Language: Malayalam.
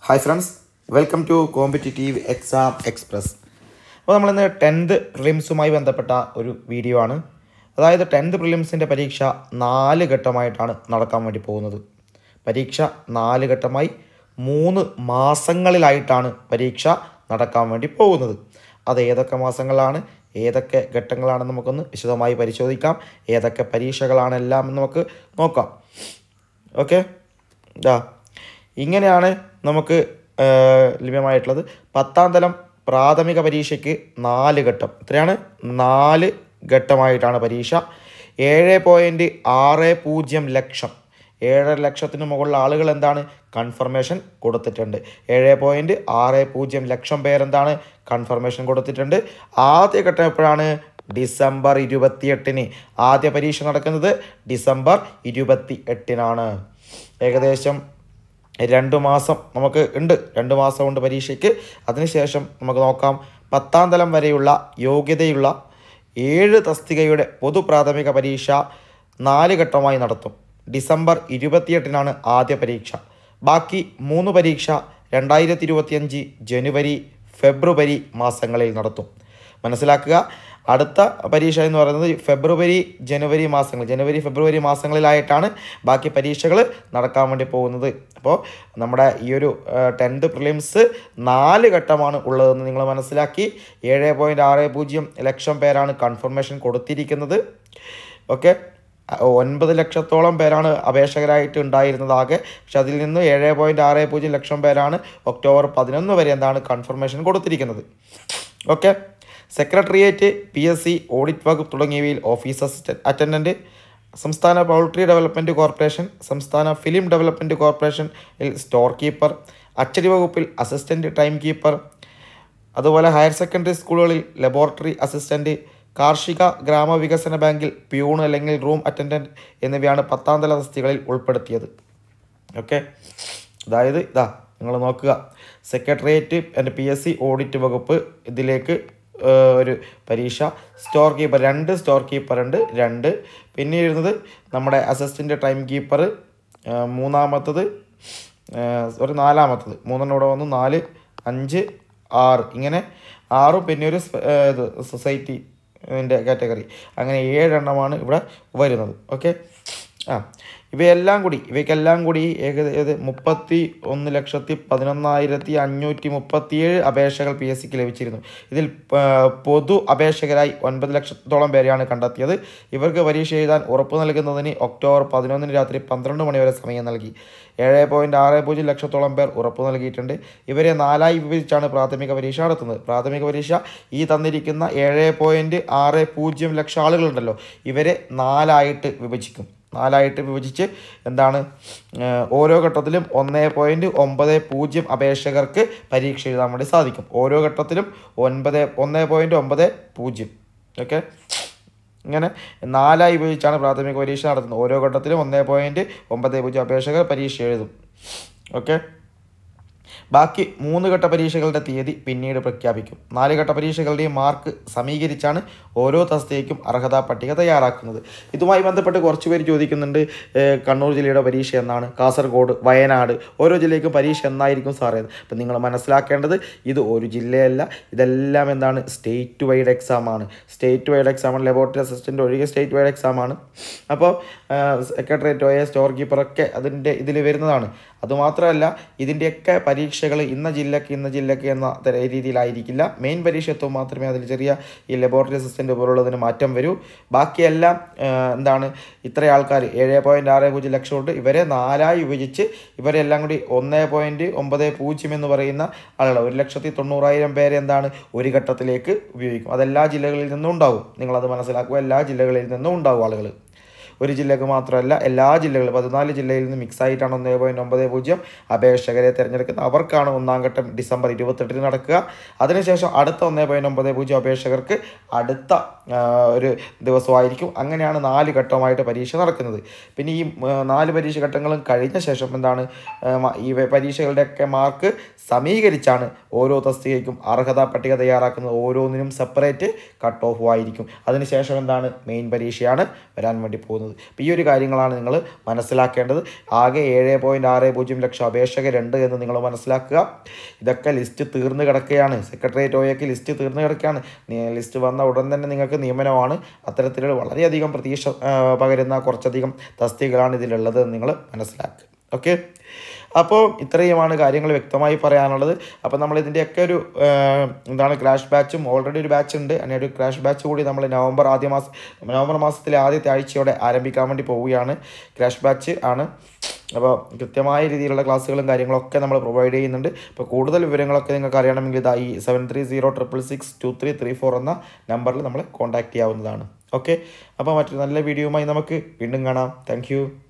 hi friends welcome to competitive exam express അപ്പോൾ നമ്മളിന്ന് ടെൻത്ത് പ്രിലിംസുമായി ബന്ധപ്പെട്ട ഒരു വീഡിയോ ആണ് അതായത് ടെൻത്ത് പ്രിലിംസിൻ്റെ പരീക്ഷ നാല് ഘട്ടമായിട്ടാണ് നടക്കാൻ വേണ്ടി പോകുന്നത് പരീക്ഷ നാല് ഘട്ടമായി മൂന്ന് മാസങ്ങളിലായിട്ടാണ് പരീക്ഷ നടക്കാൻ വേണ്ടി പോകുന്നത് അത് ഏതൊക്കെ മാസങ്ങളാണ് ഏതൊക്കെ ഘട്ടങ്ങളാണെന്ന് നമുക്കൊന്ന് വിശദമായി പരിശോധിക്കാം ഏതൊക്കെ പരീക്ഷകളാണ് എല്ലാം എന്ന് നമുക്ക് നോക്കാം ഓക്കെ ഇതാ ഇങ്ങനെയാണ് നമുക്ക് ആ, ലഭ്യമായിട്ടുള്ളത് പത്താം തലം പ്രാഥമിക പരീക്ഷയ്ക്ക് നാല് ഘട്ടം എത്രയാണ് നാല് ഘട്ടമായിട്ടാണ് പരീക്ഷ ഏഴ് പോയിൻറ്റ് ആറ് പൂജ്യം ലക്ഷം ഏഴര ലക്ഷത്തിന് മുകളിൽ ആളുകൾ എന്താണ് കൺഫർമേഷൻ കൊടുത്തിട്ടുണ്ട് ഏഴ് പോയിൻറ്റ് ആറ് പൂജ്യം ലക്ഷം പേരെന്താണ് കൺഫർമേഷൻ കൊടുത്തിട്ടുണ്ട് ആദ്യ ഘട്ടം എപ്പോഴാണ് ഡിസംബർ ഇരുപത്തിയെട്ടിന് ആദ്യ പരീക്ഷ നടക്കുന്നത് ഡിസംബർ ഇരുപത്തി എട്ടിനാണ് ഏകദേശം രണ്ട് മാസം നമുക്ക് ഉണ്ട് രണ്ട് മാസം ഉണ്ട് പരീക്ഷയ്ക്ക് അതിനുശേഷം നമുക്ക് നോക്കാം പത്താം തലം വരെയുള്ള യോഗ്യതയുള്ള ഏഴ് തസ്തികയുടെ പൊതു പ്രാഥമിക പരീക്ഷ നാല് ഘട്ടമായി നടത്തും ഡിസംബർ ഇരുപത്തിയെട്ടിനാണ് ആദ്യ പരീക്ഷ ബാക്കി മൂന്ന് പരീക്ഷ രണ്ടായിരത്തി ഇരുപത്തിയഞ്ച് ജനുവരി ഫെബ്രുവരി മാസങ്ങളിൽ നടത്തും മനസ്സിലാക്കുക അടുത്ത പരീക്ഷ എന്ന് പറയുന്നത് ഫെബ്രുവരി ജനുവരി മാസങ്ങൾ ജനുവരി ഫെബ്രുവരി മാസങ്ങളിലായിട്ടാണ് ബാക്കി പരീക്ഷകൾ നടക്കാൻ വേണ്ടി പോകുന്നത് അപ്പോൾ നമ്മുടെ ഈ ഒരു ടെൻത്ത് പ്രിലിംസ് നാല് ഘട്ടമാണ് ഉള്ളതെന്ന് നിങ്ങൾ മനസ്സിലാക്കി ഏഴ് പോയിൻറ്റ് ആറ് പൂജ്യം ലക്ഷം പേരാണ് കൺഫർമേഷൻ കൊടുത്തിരിക്കുന്നത് ഓക്കെ ഒൻപത് ലക്ഷത്തോളം പേരാണ് അപേക്ഷകരായിട്ട് ഉണ്ടായിരുന്നത് ആകെ പക്ഷെ അതിൽ നിന്ന് ഏഴ് പോയിൻറ്റ് ആറ് പൂജ്യം ലക്ഷം പേരാണ് ഒക്ടോബർ പതിനൊന്ന് വരെ എന്താണ് കൺഫർമേഷൻ കൊടുത്തിരിക്കുന്നത് okay secretariat P S C audit വകുപ്പ് തുടങ്ങിയവയിൽ ഓഫീസ് അസിസ്റ്റന്റ് അറ്റൻഡൻറ്റ് സംസ്ഥാന പൗൾട്രി ഡെവലപ്മെൻറ്റ് കോർപ്പറേഷൻ സംസ്ഥാന ഫിലിം ഡെവലപ്മെൻറ്റ് കോർപ്പറേഷനിൽ സ്റ്റോർ കീപ്പർ അച്ചടി വകുപ്പിൽ അസിസ്റ്റൻറ്റ് ടൈം കീപ്പർ അതുപോലെ ഹയർ സെക്കൻഡറി സ്കൂളുകളിൽ ലബോറട്ടറി അസിസ്റ്റൻറ്റ് കാർഷിക ഗ്രാമവികസന ബാങ്കിൽ പ്യൂൺ അല്ലെങ്കിൽ റൂം അറ്റൻഡൻറ്റ് എന്നിവയാണ് പത്താം തല തസ്തികളിൽ ഉൾപ്പെടുത്തിയത് ഓക്കെ അതായത് ഇതാ നിങ്ങൾ നോക്കുക secretariat and P S C audit വകുപ്പ് ഇതിലേക്ക് ഏഹ്, ഒരു പരീക്ഷ സ്റ്റോർ കീപ്പർ രണ്ട് സ്റ്റോർ കീപ്പർ ഉണ്ട് രണ്ട് പിന്നെ എഴുതുന്നത് നമ്മുടെ അസിസ്റ്റൻ്റ് ടൈം കീപ്പർ മൂന്നാമത്തത് ഏഹ്, ഒരു നാലാമത്തത് മൂന്നെണ്ണം ഇവിടെ വന്നു നാല് അഞ്ച് ആറ് ഇങ്ങനെ ആറും പിന്നെ ഒരു സ്പ- ഏഹ്, ഇത് സൊസൈറ്റി ൻ്റെ കാറ്റഗറി അങ്ങനെ ഏഴെണ്ണമാണ് ഇവിടെ വരുന്നത് ഓക്കെ ആ ഇവയെല്ലാം കൂടി ഇവയ്ക്കെല്ലാം കൂടി ഏകദേശം മുപ്പത്തി ഒന്ന് ലക്ഷത്തി പതിനൊന്നായിരത്തി അഞ്ഞൂറ്റി മുപ്പത്തിയേഴ് അപേക്ഷകൾ പി എസ് സിക്ക് ലഭിച്ചിരുന്നു ഇതിൽ ആ, പൊതു അപേക്ഷകരായി ഒൻപത് ലക്ഷത്തോളം പേരെയാണ് കണ്ടെത്തിയത് ഇവർക്ക് പരീക്ഷ എഴുതാൻ ഉറപ്പ് നൽകുന്നതിന് ഒക്ടോബർ പതിനൊന്നിന് രാത്രി പന്ത്രണ്ട് മണി വരെ സമയം നൽകി ഏഴ് പോയിൻറ്റ് ആറ് പൂജ്യം ലക്ഷത്തോളം പേർ ഉറപ്പ് നൽകിയിട്ടുണ്ട് ഇവരെ നാലായി വിഭജിച്ചാണ് പ്രാഥമിക പരീക്ഷ നടത്തുന്നത് പ്രാഥമിക പരീക്ഷ ഈ തന്നിരിക്കുന്ന ഏഴ് പോയിൻറ്റ് ആറ് പൂജ്യം ലക്ഷം ആളുകളുണ്ടല്ലോ ഇവരെ നാലായിട്ട് വിഭജിക്കും നാലായിട്ട് വിഭജിച്ച് എന്താണ് ഏഹ്, ഓരോ ഘട്ടത്തിലും ഒന്ന് പോയിൻറ്റ് ഒമ്പത് പൂജ്യം അപേക്ഷകർക്ക് പരീക്ഷ എഴുതാൻ വേണ്ടി സാധിക്കും ഓരോ ഘട്ടത്തിലും ഒൻപത് ഒന്ന് പോയിൻറ്റ് ഒമ്പത് പൂജ്യം ഓക്കെ ഇങ്ങനെ നാലായി വിഭജിച്ചാണ് പ്രാഥമിക പരീക്ഷ നടത്തുന്നത് ഓരോ ഘട്ടത്തിലും ഒന്ന് പോയിൻറ്റ് ഒമ്പത് പൂജ്യം അപേക്ഷകർ പരീക്ഷ എഴുതും ഓക്കെ ബാക്കി മൂന്ന് ഘട്ട പരീക്ഷകളുടെ തീയതി പിന്നീട് പ്രഖ്യാപിക്കും നാല് ഘട്ട പരീക്ഷകളുടെയും മാർക്ക് സമീകരിച്ചാണ് ഓരോ തസ്തികയ്ക്കും അർഹതാ പട്ടിക തയ്യാറാക്കുന്നത് ഇതുമായി ബന്ധപ്പെട്ട് കുറച്ച് പേര് ചോദിക്കുന്നുണ്ട് ഏഹ്, കണ്ണൂർ ജില്ലയുടെ പരീക്ഷ എന്നാണ് കാസർഗോഡ് വയനാട് ഓരോ ജില്ലയ്ക്കും പരീക്ഷ എന്നായിരിക്കും സാറേ അപ്പം നിങ്ങൾ മനസ്സിലാക്കേണ്ടത് ഇത് ഒരു ജില്ലയല്ല ഇതെല്ലാം എന്താണ് സ്റ്റേറ്റ് വൈഡ് എക്സാം ആണ് സ്റ്റേറ്റ് വൈഡ് എക്സാം ആണ് ലബോറട്ടറി അസിസ്റ്റൻ്റ് ഒഴികെ സ്റ്റേറ്റ് വൈഡ് എക്സാം ആണ് അപ്പോൾ സെക്രട്ടേറിയറ്റ് ഒയ സ്റ്റോർ കീപ്പറൊക്കെ അതിൻ്റെ ഇതിൽ വരുന്നതാണ് അതുമാത്രമല്ല ഇതിൻ്റെയൊക്കെ പരീക്ഷകൾ ഇന്ന ജില്ലക്ക് ഇന്ന ജില്ലക്ക് എന്ന തര- രീതിയിലായിരിക്കില്ല മെയിൻ പരീക്ഷ എത്തുമ്പോൾ മാത്രമേ അതിൽ ചെറിയ ഈ ലബോറട്ടറി അസിസ്റ്റൻ്റ് പോലുള്ളതിന് മാറ്റം വരൂ ബാക്കിയെല്ലാം ആ, എന്താണ് ഇത്ര ആൾക്കാർ ഏഴ് പോയിൻറ്റ് ആറ് പൂജ്യം ലക്ഷം ഉണ്ട് ഇവരെ നാലായി വിഭജിച്ച് ഇവരെല്ലാം കൂടി ഒന്ന് പോയിൻറ്റ് ഒമ്പത് പൂജ്യം എന്ന് പറയുന്ന ആളുകൾ ഒരു ലക്ഷത്തി തൊണ്ണൂറായിരം പേരെ എന്താണ് ഒരു ഘട്ടത്തിലേക്ക് ഉപയോഗിക്കും അതെല്ലാ ജില്ലകളിൽ നിന്നും ഉണ്ടാവും നിങ്ങളത് മനസ്സിലാക്കുക എല്ലാ ജില്ലകളിൽ നിന്നും ഉണ്ടാവും ആളുകൾ ഒരു ജില്ലക്ക് മാത്രമല്ല എല്ലാ ജില്ലകളും പതിനാല് ജില്ലയിൽ നിന്ന് മിക്സ് ആയിട്ടാണ് ഒന്നേ പോയിൻറ്റ് ഒമ്പത് പൂജ്യം അപേക്ഷകരെ തിരഞ്ഞെടുക്കുന്നത് അവർക്കാണ് ഒന്നാം ഘട്ടം ഡിസംബർ ഇരുപത്തെട്ടിന് നടക്കുക അതിനുശേഷം അടുത്ത ഒന്നേ പോയിൻറ്റ് ഒമ്പത് പൂജ്യം അപേക്ഷകർക്ക് അടുത്ത ആ, ഒരു ദിവസമായിരിക്കും അങ്ങനെയാണ് നാല് ഘട്ടമായിട്ട് പരീക്ഷ നടക്കുന്നത് പിന്നെ ഈ ആ, നാല് പരീക്ഷ ഘട്ടങ്ങളും കഴിഞ്ഞ ശേഷം എന്താണ് ആ, മ- ഈ പരീക്ഷകളുടെയൊക്കെ മാർക്ക് സമീകരിച്ചാണ് ഓരോ തസ്തികയ്ക്കും അർഹതാ പട്ടിക തയ്യാറാക്കുന്നത് ഓരോന്നിനും സെപ്പറേറ്റ് കട്ട് ഓഫ് ആയിരിക്കും അതിനുശേഷം എന്താണ് മെയിൻ പരീക്ഷയാണ് വരാൻ വേണ്ടി പോകുന്നത് ചെയ്യുന്നത് അപ്പോൾ ഈ ഒരു കാര്യങ്ങളാണ് നിങ്ങൾ മനസ്സിലാക്കേണ്ടത് ആകെ ഏഴ് പോയിൻറ്റ് ആറ് പൂജ്യം ലക്ഷം അപേക്ഷകരുണ്ട് എന്ന് നിങ്ങൾ മനസ്സിലാക്കുക ഇതൊക്കെ ലിസ്റ്റ് തീർന്നു കിടക്കുകയാണ് സെക്രട്ടേറിയറ്റ് ഒയൊക്കെ ലിസ്റ്റ് തീർന്നു കിടക്കുകയാണ് നി- ലിസ്റ്റ് വന്ന ഉടൻ തന്നെ നിങ്ങൾക്ക് നിയമനമാണ് അത്തരത്തിലുള്ള വളരെയധികം പ്രതീക്ഷ ആ, പകരുന്ന കുറച്ചധികം തസ്തികകളാണ് ഇതിലുള്ളത് എന്ന് നിങ്ങൾ മനസ്സിലാക്കുക ഓക്കെ അപ്പോൾ ഇത്രയുമാണ് കാര്യങ്ങൾ വ്യക്തമായി പറയാനുള്ളത് അപ്പോൾ നമ്മൾ ഇതിൻ്റെയൊക്കെ ഒരു ആ, എന്താണ് ക്രാഷ് ബാച്ചും ഓൾറെഡി ഒരു ബാച്ച് ഉണ്ട് അങ്ങനെ ഒരു ക്രാഷ് ബാച്ച് കൂടി നമ്മൾ നവംബർ ആദ്യ മാസം നവംബർ മാസത്തിലെ ആദ്യത്തെ ആഴ്ചയോടെ ആരംഭിക്കാൻ വേണ്ടി പോവുകയാണ് ക്രാഷ് ബാച്ച് ആണ് അപ്പോൾ കൃത്യമായ രീതിയിലുള്ള ക്ലാസ്സുകളും കാര്യങ്ങളൊക്കെ നമ്മൾ പ്രൊവൈഡ് ചെയ്യുന്നുണ്ട് അപ്പോൾ കൂടുതൽ വിവരങ്ങളൊക്കെ നിങ്ങൾക്ക് അറിയണമെങ്കിൽ ഇതാ ഈ seven three zero triple six two three three four എന്ന നമ്പറിൽ നമ്മൾ കോൺടാക്റ്റ് ചെയ്യാവുന്നതാണ് ഓക്കെ അപ്പോൾ മറ്റൊരു നല്ല വീഡിയോയുമായി നമുക്ക് വീണ്ടും കാണാം താങ്ക്